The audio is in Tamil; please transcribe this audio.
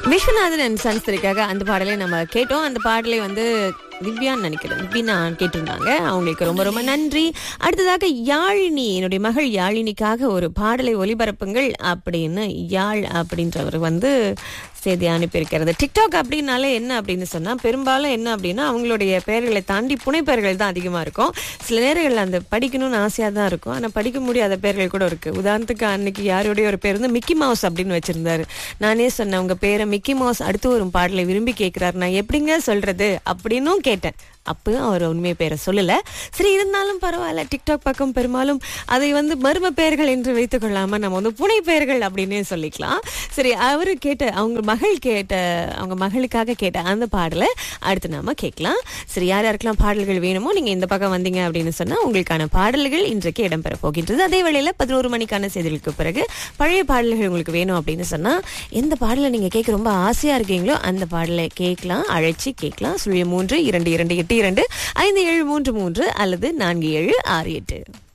விஸ்வநாதன் அண்ட் சன்ஸ்தரிக்காக அந்த பாடலை நம்ம கேட்டோம் அந்த பாடலை வந்து திவ்யான்னு நினைக்கிறேன் திவ்யா கேட்டிருந்தாங்க அவங்களுக்கு ரொம்ப ரொம்ப நன்றி அடுத்ததாக யாழினி என்னுடைய மகள் யாழினிக்காக ஒரு பாடலை ஒலிபரப்புங்கள் அப்படின்னு யாழ் அப்படின்றவர் வந்து செய்தி அனுப்பியிருக்கிறது டிக்டாக் அப்படின்னாலே என்ன அப்படின்னு சொன்னா பெரும்பாலும் என்ன அப்படின்னா அவங்களுடைய பெயர்களை தாண்டி புனை பெயர்கள் தான் அதிகமா இருக்கும் சில நேரங்களில் அந்த படிக்கணும்னு ஆசையா தான் இருக்கும் ஆனா படிக்க முடியாத பெயர்கள் கூட இருக்கு உதாரணத்துக்கு அன்னைக்கு யாருடைய ஒரு பேர் வந்து மிக்கி மவுஸ் அப்படின்னு வச்சிருந்தாரு நானே சொன்னேன் உங்க பேரை மிக்கி மவுஸ் அடுத்து ஒரு பாடலை விரும்பி கேட்கிறாரு நான் எப்படிங்க சொல்றது அப்படின்னும் கேட்டேன் அப்பயும் அவர் உண்மை பெயரை சொல்லல சரி இருந்தாலும் பரவாயில்ல டிக்டாக் பக்கம் பெரும்பாலும் அதை வந்து மர்ம பெயர்கள் என்று வைத்துக் கொள்ளாம நம்ம வந்து புனை பெயர்கள் அப்படின்னே சொல்லிக்கலாம் சரி அவரு கேட்ட அவங்க மகள் கேட்ட அவங்க மகளுக்காக கேட்ட அந்த பாடலை அடுத்து நாம கேட்கலாம் சரி யார் யாருக்கெல்லாம் பாடல்கள் வேணுமோ நீங்க இந்த பக்கம் வந்தீங்க அப்படின்னு சொன்னா உங்களுக்கான பாடல்கள் இன்றைக்கு இடம்பெற போகின்றது அதே வேளையில பதினோரு மணிக்கான செய்திகளுக்கு பிறகு பழைய பாடல்கள் உங்களுக்கு வேணும் அப்படின்னு சொன்னா எந்த பாடலை நீங்க கேட்க ரொம்ப ஆசையா இருக்கீங்களோ அந்த பாடலை கேட்கலாம் அழைச்சி கேட்கலாம் சுழிய மூன்று இரண்டு இரண்டு எட்டு இரண்டு ஐந்து ஏழு மூன்று மூன்று அல்லது நான்கு ஏழு ஆறு எட்டு